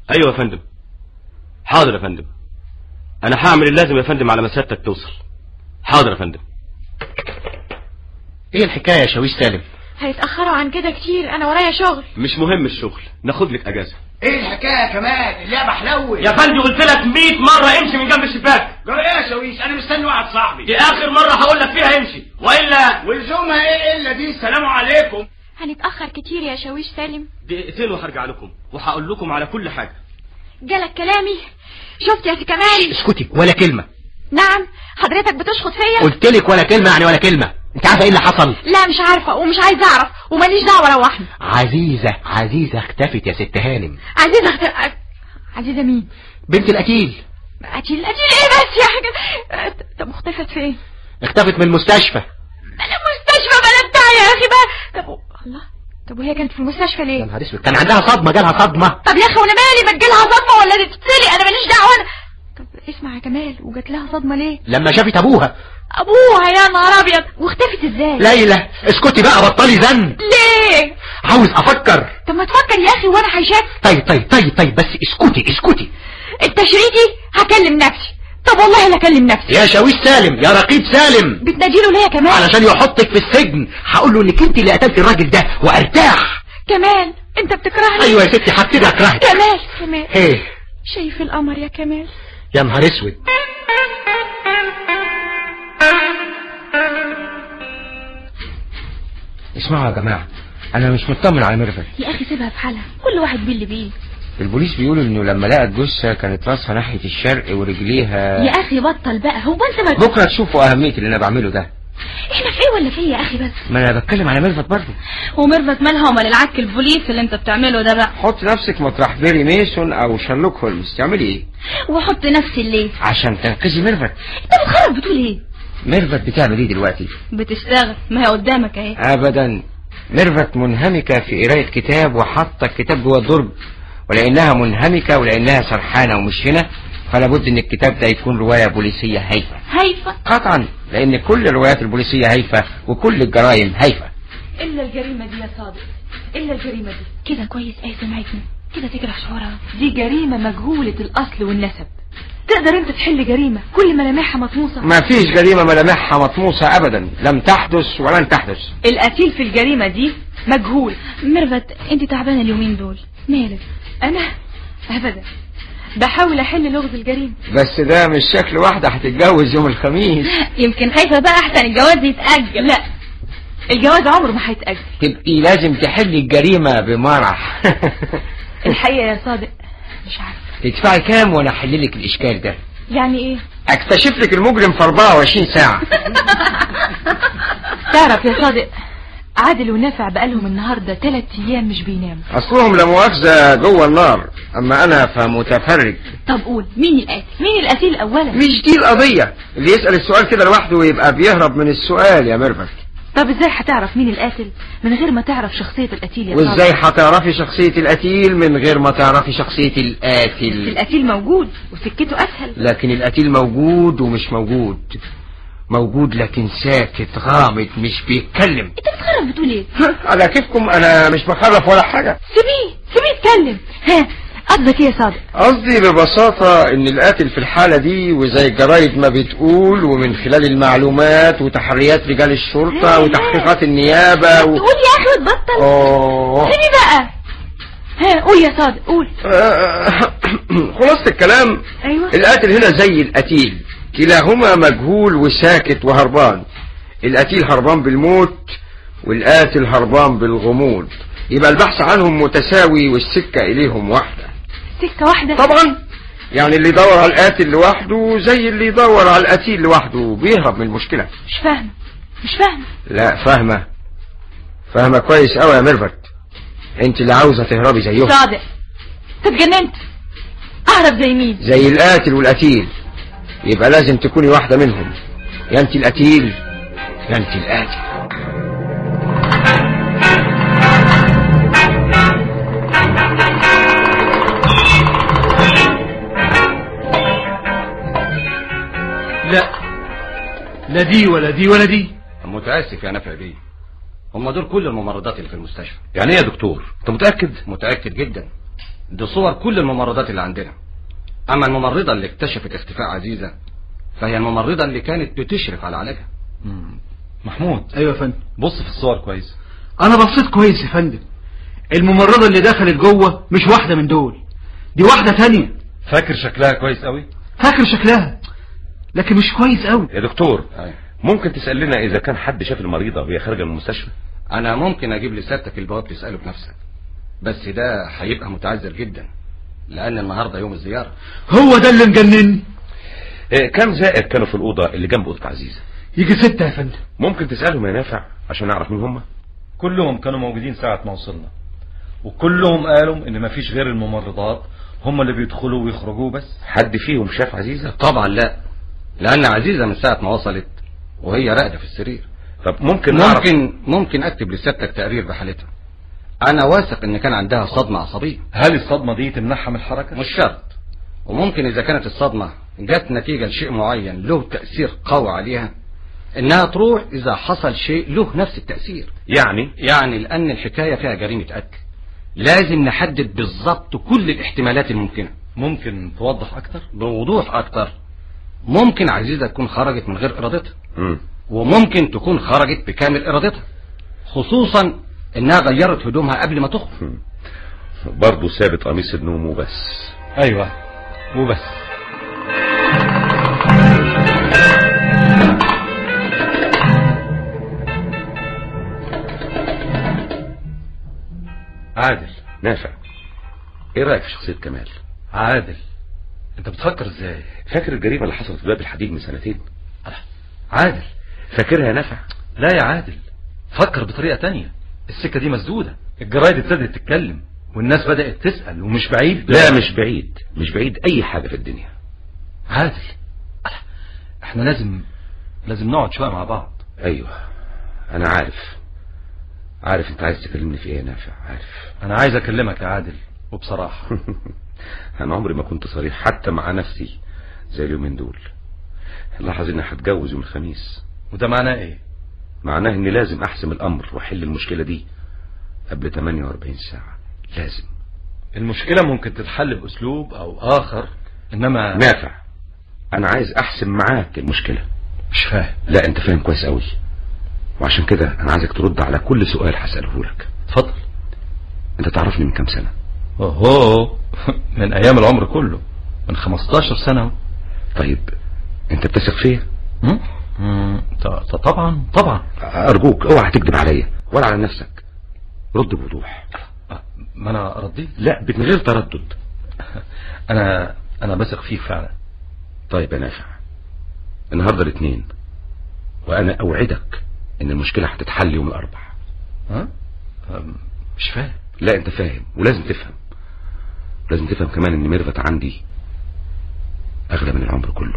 ايوه يا فندم حاضر يا فندم انا هعمل اللازم يا فندم على ما سيادتك توصل حاضر يا فندم ايه الحكاية يا شاويش سالم هيتأخروا عن كده كتير انا ورايا شغل مش مهم الشغل ناخد لك اجازه ايه الحكايه كمان اللعبه حلوه يا فندم قلت لك 100 مره امشي من جنب الشباك جرى ايه يا شاويش انا مستني واحد صاحبي دي اخر مره هقول لك فيها امشي والا ولزومها ايه الا دي السلام عليكم هنتأخر كتير يا شاويش سالم دقيقتين وهرجع لكم وهقول لكم على كل حاجه جالك كلامي شفت يا سي كمال اسكتي ولا كلمة نعم حضرتك بتشخط فيا قلت لك ولا كلمة يعني ولا كلمة انت عارفة ايه اللي حصل لا مش عارفة ومش عايزة اعرف وماليش دعوة روحني عزيزة عزيزة اختفت يا ست هانم عزيزة اخت... عزيزة مين بنت القتيل قتيل قتيل ايه بس يا حاجة طب اختفت فين اختفت من المستشفى انا مستشفى بلا بتاع يا اخي بقى طب الله طب وهي كانت في المستشفى يا ليه نهار اسود كان عندها صدمة جالها صدمة طب يا اخي وانا مالي ما تجيلها صدمة ولا دي تتسلي انا ماليش دعوة انا طب اسمع يا كمال وجات لها صدمة ليه لما شافت ابوها ابوها يا نهار ابيض واختفت ازاي ليلى اسكتي بقى بطلي زن ليه عاوز افكر طب ما تفكر يا اخي وانا هيشاك طيب طيب طيب طيب بس اسكتي اسكتي التشريدي هكلم نفسي طب والله لا اكلم نفسي يا شاويش سالم يا رقيب سالم بتناديله ليه يا كمال علشان يحطك في السجن هقول له انك انت اللي قتلت الراجل ده وارتاح كمال انت بتكرهني ايوه يا ستي هبتدي اكرهك كمال كمال ايه شايف القمر يا كمال يا نهار اسود اسمعوا يا جماعة انا مش مطمن على ميرفت يا اخي سيبها في حالها كل واحد باللي بيه البوليس بيقولوا انه لما لقت جثة كانت راسها ناحية الشرق ورجليها يا اخي بطل بقى هو انت ما بكرة تشوفوا اهمية اللي انا بعمله ده احنا في ايه ولا في ايه يا اخي بس ما انا بتكلم على ميرفت برضه وميرفت مالها ومال العك البوليس اللي انت بتعمله ده بقى حط نفسك مطرح بيري ميسون او شارلوك هولمز تعملي ايه وحط نفسي ليه عشان تنقذي ميرفت انت بتخرب بتقول ايه ميرفت بتعمل ايه دلوقتي بتشتغل ما هي قدامك اهي ابدا ميرفت منهمكة في قراية كتاب وحاطة الكتاب جوه الدرج ولانها منهمكة ولانها سرحانة ومش هنا فلا بد ان الكتاب ده يكون رواية بوليسية هايفة هايفة قطعا لان كل الروايات البوليسية هايفة وكل الجرائم هايفة الا الجريمة دي يا صادق الا الجريمة دي كده كويس ايه سمعتني كده تجرح شعورها دي جريمة مجهولة الاصل والنسب تقدر انت تحل جريمة كل ملامحها مطموسة ما فيش جريمة ملامحها مطموسة ابدا لم تحدث ولن تحدث القتيل في الجريمة دي مجهول ميرفت انت تعبانه اليومين دول مالك انا ابدا بحاول احل لغز الجريمة بس ده مش شكل واحدة هتتجوز يوم الخميس يمكن خايفة بقى احسن الجواز يتأجل لا الجواز عمره ما هيتأجل تبقي لازم تحلي الجريمة بمرح الحقيقة يا صادق مش عارفة تدفعي كام وانا احللك الاشكال ده يعني ايه اكتشف لك المجرم في 24 ساعة تعرف يا صادق عادل ونافع بقالهم النهاردة ثلاث ايام مش بيناموا اصلهم لا مؤاخذة جوه النار اما انا فمتفرج طب قول مين القاتل مين القتيل اولا مش دي القضية اللي يسأل السؤال كده لوحده يبقى بيهرب من السؤال يا ميرفت طب ازاي هتعرف مين القاتل من غير ما تعرف شخصية القتيل يا وازاي صادق هتعرفي شخصية القتيل من غير ما تعرفي شخصية القاتل القتيل موجود وسكته اسهل لكن القتيل موجود ومش موجود موجود لكن ساكت غامض مش بيتكلم انت بتخرب بتقول ايه على كيفكم انا مش بخرف ولا حاجة سيبيه سيبيه يتكلم ها قصدك ايه يا صادق قصدي ببساطة ان القاتل في الحالة دي وزي الجرايد ما بتقول ومن خلال المعلومات وتحريات رجال الشرطة وتحقيقات النيابة و... تقول يا اخي وتبطل أوه. سيبيه بقى ها قول يا صادق قول آه، خلاصة الكلام ايوه القاتل هنا زي القتيل كلاهما مجهول وساكت وهربان القتيل هربان بالموت والقاتل هربان بالغموض يبقى البحث عنهم متساوي والسكة إليهم واحدة سكة واحدة طبعا يعني اللي يدور على القاتل لوحده زي اللي يدور على القتيل لوحده بيهرب من المشكلة مش فاهمة مش فاهمة لا فاهمة فاهمة كويس قوي يا ميرفت انت اللي عاوزة تهربي زيهم صادق انت اتجننت اهرب زي مين زي القاتل والقتيل يبقى لازم تكوني واحدة منهم يا انت القتيل يا انت القاتل لا لا دي ولا دي ولا دي متأسف يا نافع بيه هم دول كل الممرضات اللي في المستشفى يعني ايه يا دكتور انت متاكد متأكد جدا دي صور كل الممرضات اللي عندنا اما الممرضة اللي اكتشفت اختفاء عزيزة فهي الممرضة اللي كانت بتشرف على علاجها محمود ايوه يا فندم بص في الصور كويس انا بصيت كويس يا فندم الممرضة اللي دخلت جوه مش واحدة من دول دي واحدة تانية فاكر شكلها كويس قوي فاكر شكلها لكن مش كويس قوي يا دكتور أيوة. ممكن تسأل لنا إذا كان حد شاف المريضة وهي خارجة من المستشفى انا ممكن اجيب لسيادتك البواب تسأله بنفسك بس ده هيبقى متعذر جدا لان النهاردة يوم الزيارة هو ده اللي مجنني إيه كم زائر كانوا في الأوضة اللي جنب أوضة عزيزة يجي ستة يا فندم ممكن تسألهم يا نافع عشان نعرف مين هم كلهم كانوا موجودين ساعة ما وصلنا وكلهم قالوا ان مفيش غير الممرضات هم اللي بيدخلوا ويخرجوا بس حد فيهم شاف عزيزة طبعا لا لان عزيزة من ساعة ما وصلت وهي راقدة في السرير طب ممكن نعرف ممكن ممكن اكتب لسيادتك تقرير بحالتها انا واثق ان كان عندها صدمة عصبية هل الصدمة دي تمنعها من الحركة مش شرط وممكن اذا كانت الصدمة جت نتيجة لشيء معين له تأثير قوي عليها انها تروح اذا حصل شيء له نفس التأثير يعني يعني لان الحكاية فيها جريمة قتل لازم نحدد بالظبط كل الاحتمالات الممكنة ممكن توضح اكتر بوضوح اكتر ممكن عزيزة تكون خرجت من غير ارادتها مم. وممكن تكون خرجت بكامل ارادتها خصوصا انها غيرت هدومها قبل ما تخرج برضه سابت قميص النوم وبس ايوه وبس عادل نافع ايه رأيك في شخصية كمال عادل انت بتفكر ازاي فاكر الجريمة اللي حصلت في باب الحديد من سنتين عادل فاكرها يا نافع لا يا عادل فكر بطريقة تانية السكة دي مسدودة الجرايد ابتدت تتكلم والناس بدأت تسأل ومش بعيد لا مش بعيد مش بعيد اي حاجة في الدنيا عادل احنا لازم لازم نقعد شوية مع بعض ايوه انا عارف عارف انت عايز تكلمني في ايه يا نافع عارف انا عايز اكلمك يا عادل وبصراحة انا عمري ما كنت صريح حتى مع نفسي زي اليومين دول لاحظ اني هتجوز يوم الخميس وده معناه ايه معناه اني لازم احسم الامر واحل المشكلة دي قبل 48 ساعة لازم المشكلة ممكن تتحل باسلوب او اخر انما نافع انا عايز احسم معاك المشكلة مش فاهم لا انت فاهم كويس قوي وعشان كده انا عايزك ترد على كل سؤال هسأله لك اتفضل انت تعرفني من كام سنة اوهو من ايام العمر كله من 15 سنة اهو. طيب انت بتثق فيا م? م- ط- ط- طبعا طبعا ارجوك اوعى تكذب عليا ولا على نفسك رد بوضوح ما انا رديت لا من غير تردد انا انا بثق فيك فعلا طيب يا نافع النهارده الاثنين وانا اوعدك ان المشكله هتتحل يوم الاربع ها أم، مش فاهم لا انت فاهم ولازم تفهم لازم تفهم كمان ان ميرفت عندي اغلى من العمر كله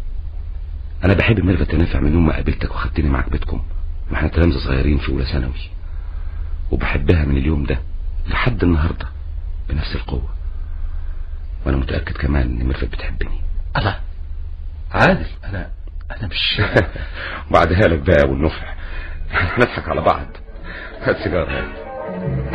انا بحب ميرفت يا نافع من يوم ما قابلتك وخدتني معاك بيتكم ما احنا تلامذه صغيرين في اولى ثانوي وبحبها من اليوم ده لحد النهارده بنفس القوه وانا متاكد كمان ان ميرفت بتحبني الله عادل انا انا مش بعدها لك بقى والنفع هنضحك على بعض هات سيجاره هات